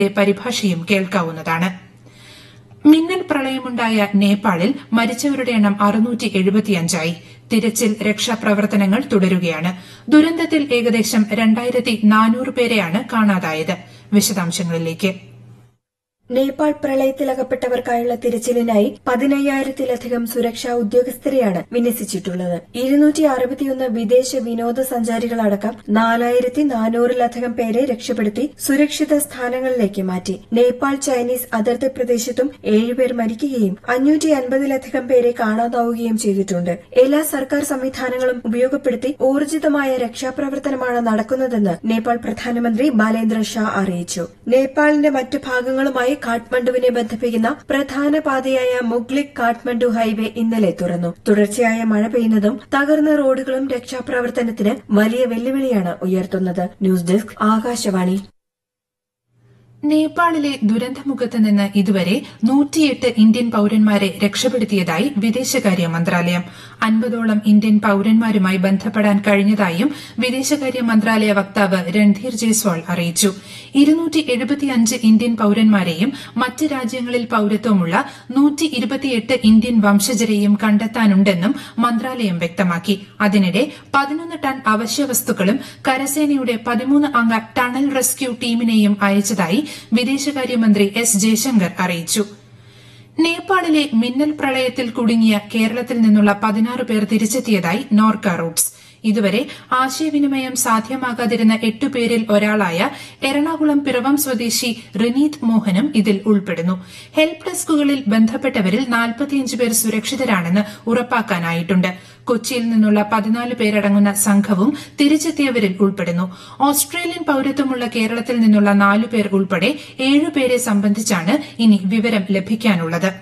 പരിഭാഷയും കേൾക്കാവുന്നതാണ് മിന്നൽ പ്രളയമുണ്ടായ നേപ്പാളിൽ മരിച്ചവരുടെ എണ്ണം അറുന്നൂറ്റി എഴുപത്തിയഞ്ചായി തിരച്ചിൽ രക്ഷാപ്രവർത്തനങ്ങൾ തുടരുകയാണ് ദുരന്തത്തിൽ ഏകദേശം രണ്ടായിരത്തി നാനൂറ് പേരെയാണ് കാണാതായത് വിശദാംശങ്ങളിലേക്ക് നേപ്പാൾ പ്രളയത്തിലകപ്പെട്ടവർക്കായുള്ള തിരച്ചിലിനായി പതിനയ്യായിരത്തിലധികം സുരക്ഷാ ഉദ്യോഗസ്ഥരെയാണ് വിന്യസിച്ചിട്ടുള്ളത് ഇരുന്നൂറ്റി അറുപത്തിയൊന്ന് വിദേശ വിനോദസഞ്ചാരികളടക്കം നാലായിരത്തി നാനൂറിലധികം പേരെ രക്ഷപ്പെടുത്തി സുരക്ഷിത സ്ഥാനങ്ങളിലേക്ക് മാറ്റി നേപ്പാൾ ചൈനീസ് അതിർത്തി പ്രദേശത്തും ഏഴുപേർ മരിക്കുകയും അഞ്ഞൂറ്റി അൻപതിലധികം പേരെ കാണാതാവുകയും ചെയ്തിട്ടുണ്ട് എല്ലാ സർക്കാർ സംവിധാനങ്ങളും ഉപയോഗപ്പെടുത്തി ഊർജിതമായ രക്ഷാപ്രവർത്തനമാണ് നടക്കുന്നതെന്ന് നേപ്പാൾ പ്രധാനമന്ത്രി ബാലേന്ദ്ര ഷാ അറിയിച്ചു നേപ്പാളിന്റെ മറ്റു ഭാഗങ്ങളുമായി കാഠ്മണ്ഡുവിനെ ബന്ധിപ്പിക്കുന്ന പ്രധാന പാതയായ മുഗ്ലിക് കാഠ്മണ്ഡു ഹൈവേ ഇന്നലെ തുറന്നു തുടർച്ചയായ മഴ പെയ്യുന്നതും തകർന്ന റോഡുകളും രക്ഷാപ്രവർത്തനത്തിന് വലിയ വെല്ലുവിളിയാണ് ഉയർത്തുന്നത് ന്യൂസ് ഡെസ്ക് ആകാശവാണി നേപ്പാളിലെ ദുരന്തമുഖത്ത് നിന്ന് ഇതുവരെ നൂറ്റിയെട്ട് ഇന്ത്യൻ പൌരന്മാരെ രക്ഷപ്പെടുത്തിയതായി വിദേശകാര്യ മന്ത്രാലയം അൻപതോളം ഇന്ത്യൻ പൌരന്മാരുമായി ബന്ധപ്പെടാൻ കഴിഞ്ഞതായും വിദേശകാര്യ മന്ത്രാലയ വക്താവ് രൺധീർ ജയ്സ്വാൾ അറിയിച്ചു ഇരുന്നൂറ്റി എഴുപത്തിയഞ്ച് ഇന്ത്യൻ പൌരന്മാരെയും മറ്റ് രാജ്യങ്ങളിൽ പൌരത്വമുള്ള നൂറ്റി ഇരുപത്തിയെട്ട് ഇന്ത്യൻ വംശജരെയും കണ്ടെത്താനുണ്ടെന്നും മന്ത്രാലയം വ്യക്തമാക്കി അതിനിടെ പതിനൊന്ന് ടൺ അവശ്യവസ്തുക്കളും കരസേനയുടെ പതിമൂന്ന് അംഗ ടണൽ റെസ്ക്യൂ ടീമിനെയും അയച്ചതായി വിദേശകാര്യമന്ത്രി എസ് ജയശങ്കർ അറിയിച്ചു നേപ്പാളിലെ മിന്നൽ പ്രളയത്തിൽ കുടുങ്ങിയ കേരളത്തിൽ നിന്നുള്ള പതിനാറ് പേർ തിരിച്ചെത്തിയതായി നോർക്ക റൂട്ട്സ് ഇതുവരെ ആശയവിനിമയം സാധ്യമാകാതിരുന്ന എട്ടു പേരിൽ ഒരാളായ എറണാകുളം പിറവം സ്വദേശി റിനീത് മോഹനും ഇതിൽ ഉൾപ്പെടുന്നു ഹെൽപ്പ് ഡെസ്കുകളിൽ ബന്ധപ്പെട്ടവരിൽ നാൽപ്പത്തിയഞ്ച് പേർ സുരക്ഷിതരാണെന്ന് ഉറപ്പാക്കാനായിട്ടുണ്ട് കൊച്ചിയിൽ നിന്നുള്ള പതിനാല് പേരടങ്ങുന്ന സംഘവും തിരിച്ചെത്തിയവരിൽ ഉൾപ്പെടുന്നു ഓസ്ട്രേലിയൻ പൌരത്വമുള്ള കേരളത്തിൽ നിന്നുള്ള നാലുപേർ ഉൾപ്പെടെ ഏഴുപേരെ സംബന്ധിച്ചാണ് ഇനി വിവരം ലഭിക്കാനുള്ളത്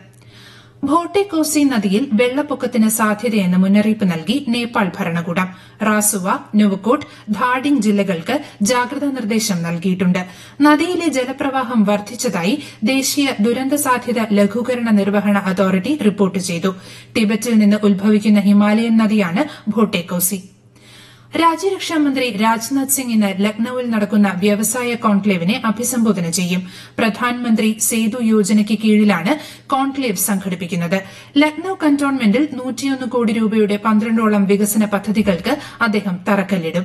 ഭോട്ടെ കോസി നദിയിൽ വെള്ളപ്പൊക്കത്തിന് സാധ്യതയെന്ന് മുന്നറിയിപ്പ് നൽകി നേപ്പാൾ ഭരണകൂടം റാസുവ നുവക്കോട്ട് ധാഡിംഗ് ജില്ലകൾക്ക് ജാഗ്രതാ നിർദ്ദേശം നൽകിയിട്ടുണ്ട് നദിയിലെ ജലപ്രവാഹം വർദ്ധിച്ചതായി ദേശീയ ദുരന്ത സാധ്യത ലഘൂകരണ നിർവഹണ അതോറിറ്റി റിപ്പോർട്ട് ചെയ്തു ടിബറ്റിൽ നിന്ന് ഉത്ഭവിക്കുന്ന ഹിമാലയൻ നദിയാണ് ഭോട്ടെ കോസി രാജ്യരക്ഷാമന്ത്രി രാജ്നാഥ് സിംഗ് ഇന്ന് ലക്നൌവിൽ നടക്കുന്ന വ്യവസായ കോൺക്ലേവിനെ അഭിസംബോധന ചെയ്യും പ്രധാൻമന്ത്രി സേതു യോജനയ്ക്ക് കീഴിലാണ് കോൺക്ലേവ് സംഘടിപ്പിക്കുന്നത് ലക്നൌ കന്റോൺമെന്റിൽ നൂറ്റിയൊന്ന് കോടി രൂപയുടെ പന്ത്രണ്ടോളം വികസന പദ്ധതികൾക്ക് അദ്ദേഹം തറക്കല്ലിടും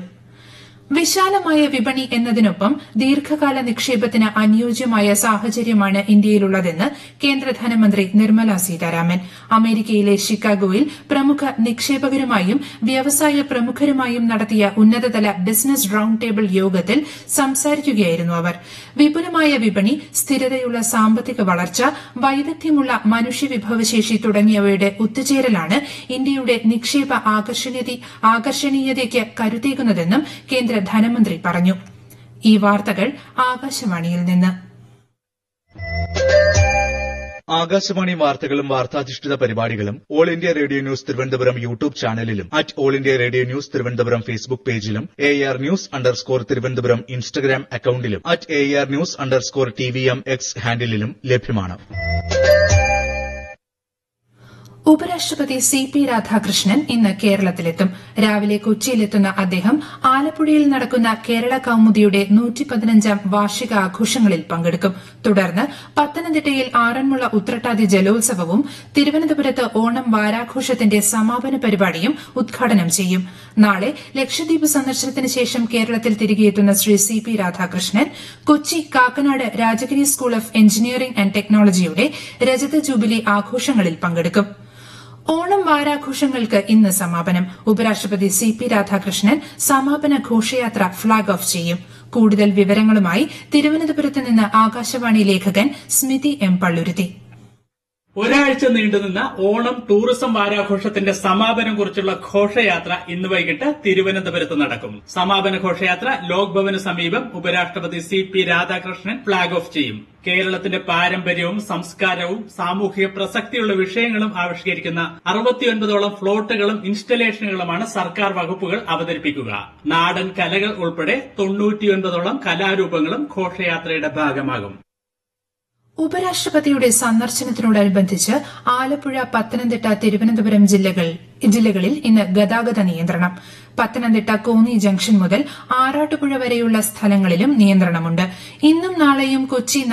വിശാലമായ വിപണി എന്നതിനൊപ്പം ദീർഘകാല നിക്ഷേപത്തിന് അനുയോജ്യമായ സാഹചര്യമാണ് ഇന്ത്യയിലുള്ളതെന്ന് കേന്ദ്ര ധനമന്ത്രി നിർമ്മല സീതാരാമൻ അമേരിക്കയിലെ ഷിക്കാഗോയിൽ പ്രമുഖ നിക്ഷേപകരുമായും വ്യവസായ പ്രമുഖരുമായും നടത്തിയ ഉന്നതതല ബിസിനസ് റൌണ്ട് ടേബിൾ യോഗത്തിൽ സംസാരിക്കുകയായിരുന്നു അവർ വിപുലമായ വിപണി സ്ഥിരതയുള്ള സാമ്പത്തിക വളർച്ച വൈദഗ്ധ്യമുള്ള മനുഷ്യവിഭവശേഷി തുടങ്ങിയവയുടെ ഒത്തുചേരലാണ് ഇന്ത്യയുടെ നിക്ഷേപ ആകർഷണീയതയ്ക്ക് കരുത്തേകുന്നതെന്നും കേന്ദ്ര ധനമന്ത്രി പറഞ്ഞു ഈ വാർത്തകൾ ആകാശവാണിയിൽ നിന്ന് ആകാശവാണി വാർത്തകളും വാർത്താധിഷ്ഠിത പരിപാടികളും all India radio news Thiruvananthapuram YouTube ചാനലിലും at all India radio news Thiruvananthapuram Facebook പേജിലും A R news underscore Thiruvananthapuram Instagram അക്കൌണ്ടിലും at A R news underscore T V M X ഹാൻഡിലും ലഭ്യമാണ് ഉപരാഷ്ട്രപതി സി പി രാധാകൃഷ്ണൻ ഇന്ന് കേരളത്തിലെത്തും രാവിലെ കൊച്ചിയിലെത്തുന്ന അദ്ദേഹം ആലപ്പുഴയിൽ നടക്കുന്ന കേരള കൌമുദിയുടെ നൂറ്റിപ്പതിനഞ്ചാം വാർഷിക ആഘോഷങ്ങളിൽ പങ്കെടുക്കും തുടർന്ന് പത്തനംതിട്ടയിൽ ആറന്മുള ഉത്രട്ടാതി ജലോത്സവവും തിരുവനന്തപുരത്ത് ഓണം വാരാഘോഷത്തിന്റെ സമാപന പരിപാടിയും ഉദ്ഘാടനം ചെയ്യും നാളെ ലക്ഷദ്വീപ് സന്ദർശനത്തിന് ശേഷം കേരളത്തിൽ തിരികെയെത്തുന്ന Shri C P Radhakrishnan Kochi Kakkanad Rajagiri school of engineering and ടെക്നോളജിയുടെ രജത ജൂബിലി ആഘോഷങ്ങളിൽ പങ്കെടുക്കും ഓണം വാരാഘോഷങ്ങൾക്ക് ഇന്ന് സമാപനം ഉപരാഷ്ട്രപതി സി പി രാധാകൃഷ്ണൻ സമാപന ഘോഷയാത്ര ഫ്ളാഗ് ഓഫ് ചെയ്യും കൂടുതൽ വിവരങ്ങളുമായി തിരുവനന്തപുരത്ത് നിന്ന് ആകാശവാണി ലേഖകൻ സ്മിതി എം പള്ളുരുത്തി ഒരാഴ്ച നീണ്ടുനിന്ന ഓണം ടൂറിസം വാരാഘോഷത്തിന്റെ സമാപനം കുറിച്ചുള്ള ഘോഷയാത്ര ഇന്ന് വൈകിട്ട് തിരുവനന്തപുരത്ത് നടക്കും സമാപന ഘോഷയാത്ര ലോക് ഭവന് സമീപം ഉപരാഷ്ട്രപതി C P Radhakrishnan flag off ചെയ്യും കേരളത്തിന്റെ പാരമ്പര്യവും സംസ്കാരവും സാമൂഹിക പ്രസക്തിയുള്ള വിഷയങ്ങളും ആവിഷ്കരിക്കുന്ന അറുപത്തിയൊൻപതോളം ഫ്ലോട്ടുകളും ഇൻസ്റ്റലേഷനുകളുമാണ് സർക്കാർ വകുപ്പുകൾ അവതരിപ്പിക്കുക നാടൻ കലകൾ ഉൾപ്പെടെ തൊണ്ണൂറ്റിയൊൻപതോളം കലാരൂപങ്ങളും ഘോഷയാത്രയുടെ ഭാഗമാകും ഉപരാഷ്ട്രപതിയുടെ സന്ദർശനത്തിനോടനുബന്ധിച്ച് ആലപ്പുഴ പത്തനംതിട്ട തിരുവനന്തപുരം ജില്ലകൾ ജില്ലകളിൽ ഇന്ന് ഗതാഗത നിയന്ത്രണം പത്തനംതിട്ട കോന്നി ജംഗ്ഷൻ മുതൽ ആറാട്ടുപുഴ വരെയുള്ള സ്ഥലങ്ങളിലും നിയന്ത്രണമുണ്ട് ഇന്നും നാളെയും കൊച്ചി